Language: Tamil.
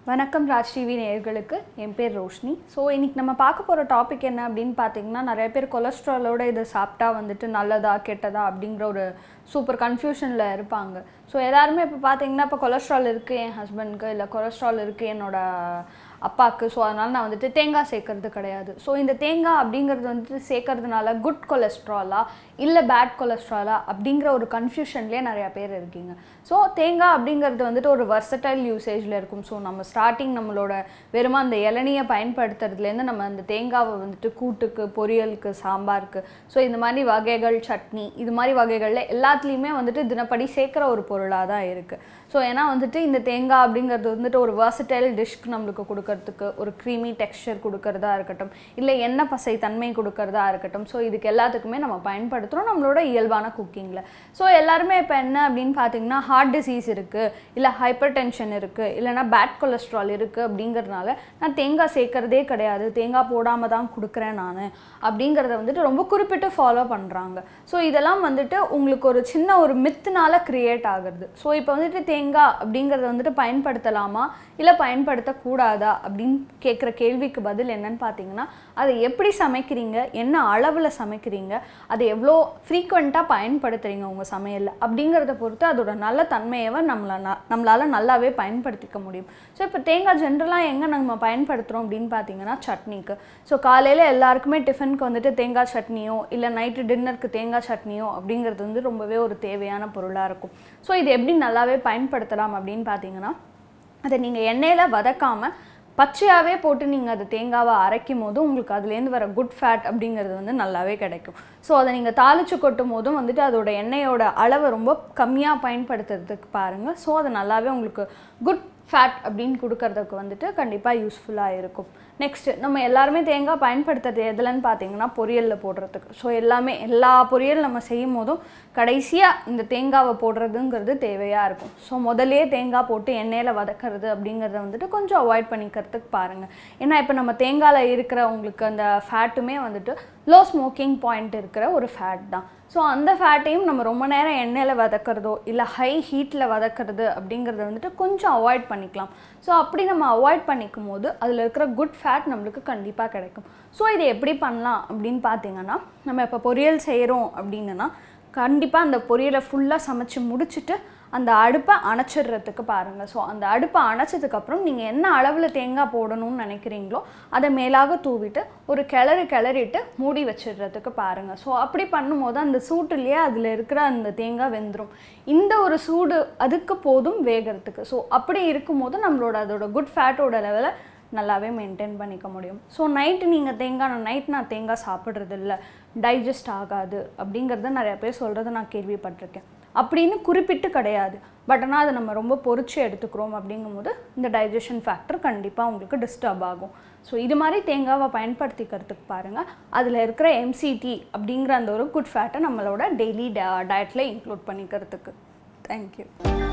வணக்கம் ராஜ் டிவி நேயர்களுக்கு என் பேர் ரோஷினி ஸோ இன்னைக்கு நம்ம பார்க்க போகிற டாபிக் என்ன அப்படின்னு பார்த்தீங்கன்னா நிறைய பேர் கொலஸ்ட்ராலோட இதை சாப்பிட்டா வந்துட்டு நல்லதா கெட்டதா அப்படிங்கிற ஒரு சூப்பர் கன்ஃபியூஷனில் இருப்பாங்க ஸோ எல்லாருமே இப்போ பார்த்தீங்கன்னா இப்போ கொலஸ்ட்ரால் இருக்குது என் ஹஸ்பண்ட்க்கு இல்லை கொலஸ்ட்ரால் இருக்குது என்னோட அப்பாவுக்கு ஸோ அதனால் நான் வந்துட்டு தேங்காய் சேர்க்கறது கிடையாது ஸோ இந்த தேங்காய் அப்படிங்கிறது வந்துட்டு சேர்க்கறதுனால குட் கொலஸ்ட்ராலா இல்லை பேட் கொலஸ்ட்ராலா அப்படிங்கிற ஒரு கன்ஃபியூஷன்லேயே நிறையா பேர் இருக்கீங்க ஸோ தேங்காய் அப்படிங்கிறது வந்துட்டு ஒரு வர்சடைல் யூசேஜில் இருக்கும் ஸோ நம்ம ஸ்டார்டிங் நம்மளோட வெறுமா அந்த இளநியை பயன்படுத்துறதுலேருந்து நம்ம அந்த தேங்காவை வந்துட்டு கூட்டுக்கு பொரியலுக்கு சாம்பாருக்கு ஸோ இந்த மாதிரி வகைகள் சட்னி இது மாதிரி வகைகளில் எல்லாத்துலேயுமே வந்துட்டு தினப்படி சேர்க்குற ஒரு பொருளாக தான் இருக்குது ஸோ ஏன்னா வந்துட்டு இந்த தேங்காய் அப்படிங்கிறது வந்துட்டு ஒரு வர்சடைல் டிஷ்க்கு நம்மளுக்கு கொடுக்கறதுக்கு ஒரு க்ரீமி டெக்ஸ்சர் கொடுக்கறதா இருக்கட்டும் இல்லை எண்ணெய் பசை தன்மை கொடுக்கறதா இருக்கட்டும் ஸோ இதுக்கு எல்லாத்துக்குமே நம்ம பயன்படுத்துகிறோம் நம்மளோட இயல்பான குக்கிங்கில் ஸோ எல்லாருமே இப்போ என்ன அப்படின்னு பார்த்தீங்கன்னா ஹார்ட் டிசீஸ் இருக்குது இல்லை ஹைப்பர் டென்ஷன் இருக்குது இல்லைனா பேட் கொலஸ்ட்ரால் இருக்குது அப்படிங்கிறதுனால நான் தேங்காய் சேர்க்கறதே கிடையாது தேங்காய் போடாமல் தான் கொடுக்குறேன் நான் அப்படிங்கிறத வந்துட்டு ரொம்ப குறிப்பிட்டு ஃபாலோ பண்ணுறாங்க ஸோ இதெல்லாம் வந்துட்டு உங்களுக்கு ஒரு சின்ன ஒரு மித்துனால க்ரியேட் ஆகுறது ஸோ இப்போ வந்துட்டு தேங்காய் அப்படிங்கிறத வந்துட்டு பயன்படுத்தலாமா இல்லை பயன்படுத்தக்கூடாதா அப்படின்னு கேட்குற கேள்விக்கு பதில் என்னன்னு பார்த்தீங்கன்னா அதை எப்படி சமைக்கிறீங்க என்ன அளவில் சமைக்கிறீங்க அதை எவ்வளோ ஃப்ரீக்வெண்ட்டாக பயன்படுத்துகிறீங்க உங்கள் சமையலில் அப்படிங்கிறத பொறுத்து அதோட நல்ல தன்மையை நம்மளை நம்மளால் நல்லாவே பயன்படுத்திக்க முடியும் ஸோ இப்போ தேங்காய் ஜென்ரலாக எங்கே நம்ம பயன்படுத்துகிறோம் அப்படின்னு பார்த்தீங்கன்னா சட்னிக்கு ஸோ காலையில் எல்லாருக்குமே டிஃபனுக்கு வந்துட்டு தேங்காய் சட்னியோ இல்லை நைட்டு டின்னருக்கு தேங்காய் சட்னியோ அப்படிங்கிறது வந்து ரொம்பவே ஒரு தேவையான பொருளாக இருக்கும் ஸோ இது எப்படி நல்லாவே பயன்படுத்தலாம் அப்படின்னு பார்த்தீங்கன்னா அதை நீங்கள் எண்ணெயில் வதக்காமல் பச்சையாகவே போட்டு நீங்கள் அது தேங்காவை அரைக்கும் போது உங்களுக்கு அதுலேருந்து வர குட் ஃபேட் அப்படிங்கிறது வந்து நல்லாவே கிடைக்கும் ஸோ அதை நீங்கள் தாளித்து கொட்டும் போதும் வந்துட்டு அதோட எண்ணெயோட அளவை ரொம்ப கம்மியாக பயன்படுத்துறதுக்கு பாருங்கள் ஸோ அது நல்லாவே உங்களுக்கு குட் ஃபேட் அப்படின்னு கொடுக்கறதுக்கு வந்துட்டு கண்டிப்பாக யூஸ்ஃபுல்லாக இருக்கும் நெக்ஸ்ட்டு நம்ம எல்லாருமே தேங்காய் பயன்படுத்துறது எதுலன்னு பார்த்தீங்கன்னா பொரியலில் போடுறதுக்கு ஸோ எல்லாமே எல்லா பொரியல் நம்ம செய்யும் போதும் கடைசியாக இந்த தேங்காவை போடுறதுங்கிறது தேவையாக இருக்கும் ஸோ முதல்லே தேங்காய் போட்டு எண்ணெயில் வதக்கிறது அப்படிங்கிறத வந்துட்டு கொஞ்சம் அவாய்ட் பண்ணிக்கிறதுக்கு பாருங்கள் ஏன்னா இப்போ நம்ம தேங்காயில் இருக்கிற உங்களுக்கு அந்த ஃபேட்டுமே வந்துட்டு லோ ஸ்மோக்கிங் பாயிண்ட் இருக்கிற ஒரு ஃபேட் தான் ஸோ அந்த ஃபேட்டையும் நம்ம ரொம்ப நேரம் எண்ணெயில் வதக்கிறதோ இல்லை ஹை ஹீட்டில் வதக்கிறது அப்படிங்கிறத வந்துட்டு கொஞ்சம் அவாய்ட் பண்ணிக்கலாம் ஸோ அப்படி நம்ம அவாய்ட் பண்ணிக்கும் போது அதில் இருக்கிற குட் ஃபேட் நம்மளுக்கு கண்டிப்பாக கிடைக்கும் ஸோ இதை எப்படி பண்ணலாம் அப்படின்னு பார்த்தீங்கன்னா நம்ம இப்போ பொரியல் செய்கிறோம் அப்படின்னா கண்டிப்பாக அந்த பொரியலை ஃபுல்லாக சமைச்சு முடிச்சுட்டு அந்த அடுப்பை அணைச்சிடுறதுக்கு பாருங்கள் ஸோ அந்த அடுப்பை அணைச்சதுக்கப்புறம் நீங்கள் என்ன அளவில் தேங்காய் போடணும்னு நினைக்கிறீங்களோ அதை மேலாக தூவிட்டு ஒரு கிளறு கிளறிட்டு மூடி வச்சிடுறதுக்கு பாருங்கள் ஸோ அப்படி பண்ணும்போது அந்த சூட்டுலேயே அதில் இருக்கிற அந்த தேங்காய் வெந்துடும் இந்த ஒரு சூடு அதுக்கு போதும் வேகிறதுக்கு ஸோ அப்படி இருக்கும்போது நம்மளோட அதோட குட் ஃபேட்டோட லெவலை நல்லாவே மெயின்டைன் பண்ணிக்க முடியும் ஸோ நைட்டு நீங்கள் தேங்காய் நான் நைட் நான் தேங்காய் சாப்பிட்றது இல்லை டைஜஸ்ட் ஆகாது அப்படிங்கிறத நிறைய பேர் சொல்கிறத நான் கேள்விப்பட்டிருக்கேன் அப்படின்னு குறிப்பிட்டு கிடையாது பட் ஆனால் அதை நம்ம ரொம்ப பொறிச்சு எடுத்துக்கிறோம் அப்படிங்கும்போது இந்த டைஜஷன் ஃபேக்டர் கண்டிப்பாக உங்களுக்கு டிஸ்டர்ப் ஆகும் ஸோ இது மாதிரி தேங்காவை பயன்படுத்திக்கிறதுக்கு பாருங்கள் அதில் இருக்கிற எம்சிடி அப்படிங்கிற அந்த ஒரு குட் ஃபேட்டை நம்மளோட டெய்லி டயட்டில் இன்க்ளூட் பண்ணிக்கிறதுக்கு தேங்க்யூ